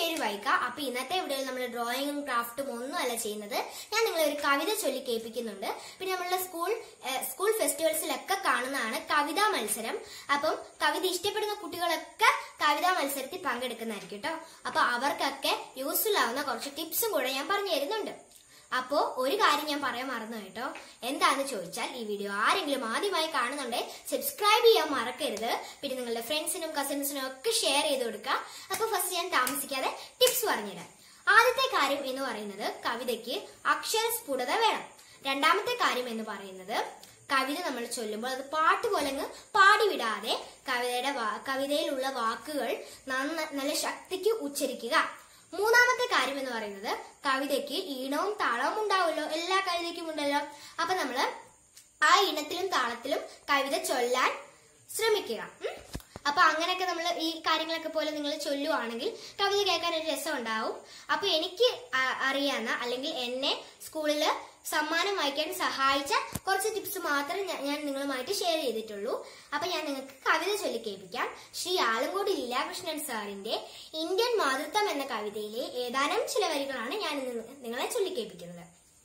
പേര് വൈക അപ്പൊ ഇന്നത്തെ വീഡിയോയിൽ നമ്മൾ ഡ്രോയിങ്ങും ക്രാഫ്റ്റും ഒന്നും അല്ല ചെയ്യുന്നത് ഞാൻ നിങ്ങളെ ഒരു കവിത ചൊല്ലി കേൾപ്പിക്കുന്നുണ്ട് പിന്നെ നമ്മളുടെ സ്കൂൾ ഏഹ്, സ്കൂൾ ഫെസ്റ്റിവൽസിലൊക്കെ കാണുന്നതാണ് കവിതാ മത്സരം അപ്പം കവിത ഇഷ്ടപ്പെടുന്ന കുട്ടികളൊക്കെ കവിതാ മത്സരത്തിൽ പങ്കെടുക്കുന്നതായിരിക്കും കേട്ടോ അപ്പൊ അവർക്കൊക്കെ യൂസ്ഫുൾ ആവുന്ന കുറച്ച് ടിപ്സും കൂടെ ഞാൻ പറഞ്ഞു തരുന്നുണ്ട് അപ്പോ ഒരു കാര്യം ഞാൻ പറയാൻ മറന്നു കേട്ടോ എന്താന്ന് ചോദിച്ചാൽ ഈ വീഡിയോ ആരെങ്കിലും ആദ്യമായി കാണുന്നുണ്ടെ സബ്സ്ക്രൈബ് ചെയ്യാൻ മറക്കരുത് പിന്നെ നിങ്ങളുടെ ഫ്രണ്ട്സിനും കസിൻസിനും ഒക്കെ ഷെയർ ചെയ്ത് കൊടുക്കുക അപ്പൊ ഫസ്റ്റ് ഞാൻ താമസിക്കാതെ ടിപ്സ് പറഞ്ഞുതരാം ആദ്യത്തെ കാര്യം എന്ന് പറയുന്നത് കവിതയ്ക്ക് അക്ഷര സ്ഫുടത വേണം രണ്ടാമത്തെ കാര്യം എന്ന് പറയുന്നത് കവിത നമ്മൾ ചൊല്ലുമ്പോൾ അത് പാട്ട് പോലെ അങ്ങ് പാടിവിടാതെ കവിതയുടെ വാ- കവിതയിലുള്ള വാക്കുകൾ നന്ന നല്ല ശക്തിക്ക് ഉച്ചരിക്കുക മൂന്നാമത്തെ കാര്യം എന്ന് പറയുന്നത് കവിതയ്ക്ക് ഈണവും താളവും ഉണ്ടാവുമല്ലോ എല്ലാ കവിതയ്ക്കും ഉണ്ടല്ലോ അപ്പൊ നമ്മള് ആ ഈണത്തിലും താളത്തിലും കവിത ചൊല്ലാൻ ശ്രമിക്കുക ഉം. അപ്പൊ അങ്ങനെയൊക്കെ നമ്മൾ ഈ കാര്യങ്ങളൊക്കെ പോലെ നിങ്ങൾ ചൊല്ലുവാണെങ്കിൽ കവിത കേൾക്കാൻ ഒരു രസം ഉണ്ടാവും അപ്പൊ എനിക്ക് അ- അറിയാവുന്ന അല്ലെങ്കിൽ എന്നെ സ്കൂളിൽ സമ്മാനം വായിക്കാൻ സഹായിച്ച കുറച്ച് ടിപ്സ് മാത്രമേ ഞാൻ- ഞാൻ നിങ്ങളുമായിട്ട് ഷെയർ ചെയ്തിട്ടുള്ളൂ അപ്പൊ ഞാൻ നിങ്ങൾക്ക് കവിത ചൊല്ലി കേൾപ്പിക്കാം ശ്രീ ആലങ്കോട് ലീലാകൃഷ്ണൻ സാറിന്റെ ഇന്ത്യൻ മാതൃത്വം എന്ന കവിതയിലെ ഏതാനും ചില വരികളാണ് ഞാൻ ഇന്ന് നിങ്ങളെ ചൊല്ലി കേൾപ്പിക്കുന്നത്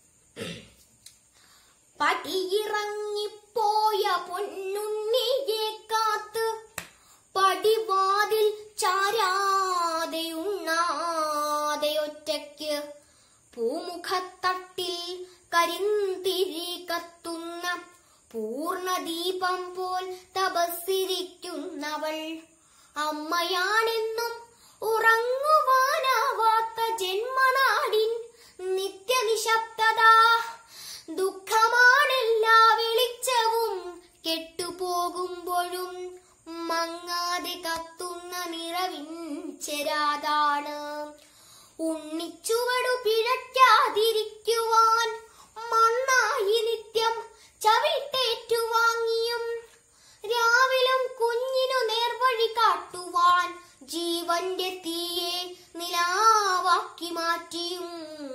പടിയിറങ്ങിപ്പോയ പൊന്നുണ്ണിയെ കാത്ത് പടിവാതിൽ ചാരാതെ ഉണ്ണാതെ ഒറ്റയ്ക്ക് പൂമുഖത്തട്ടിൽ കരിന്തിരി കത്തുന്ന പൂർണദീപം പോൽ തപസ്സിരിക്കുന്നവൾ അമ്മയാണെന്നും ഉറങ്ങുവാനാവാത്ത ജന്മനാടിൻ നിത്യനിശബ്ദത ദുഃഖമാണെല്ലാ വെളിച്ചവും കെട്ടുപോകുമ്പോഴും മങ്ങാതെ കത്തുന്ന നിറവിൻ ചെരാതാണ് ഉണ്ണിച്ചുവടു പിഴയ്ക്കാതിരിക്കുവാൻ മണ്ണായി നിത്യം ചവിട്ടേറ്റുവാങ്ങിയും രാവിലും കുഞ്ഞിനു നേർവഴി കാട്ടുവാൻ ജീവന്റെ തീയെ നിലാവാക്കി മാറ്റിയും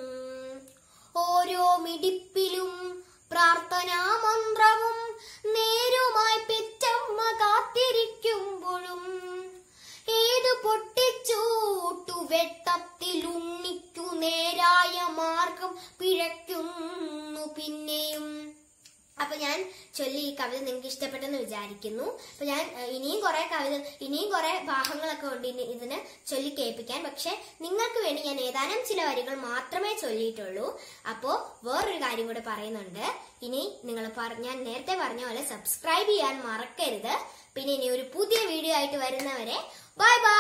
ഓരോ മിടിപ്പിലും പ്രാർത്ഥനാ മന്ത്രവും നേരുമായി പെറ്റമ്മ കാത്തിരിക്കുമ്പോഴും ഏതു പൊട്ടിച്ചൂട്ടു വെട്ടത്തിൽ ഉണ്ണിക്കു നേരായ മാർഗം പിഴയ്ക്കുന്നു പിന്നെയും അപ്പൊ ഞാൻ ചൊല്ലി ഈ കവിത നിങ്ങൾക്ക് ഇഷ്ടപ്പെട്ടെന്ന് വിചാരിക്കുന്നു അപ്പൊ ഞാൻ ഏഹ്, ഇനിയും കുറെ കവിത ഇനിയും കുറെ ഭാഗങ്ങളൊക്കെ ഉണ്ട് ഇനി ഇതിന് ചൊല്ലി കേൾപ്പിക്കാൻ പക്ഷെ നിങ്ങൾക്ക് വേണ്ടി ഞാൻ ഏതാനും ചില വരികൾ മാത്രമേ ചൊല്ലിയിട്ടുള്ളൂ അപ്പോ വേറൊരു കാര്യം കൂടെ പറയുന്നുണ്ട് ഇനി നിങ്ങൾ ഞാൻ നേരത്തെ പറഞ്ഞ പോലെ സബ്സ്ക്രൈബ് ചെയ്യാൻ മറക്കരുത് പിന്നെ ഇനി ഒരു പുതിയ വീഡിയോ ആയിട്ട് വരുന്നവരെ ബൈ ബൈ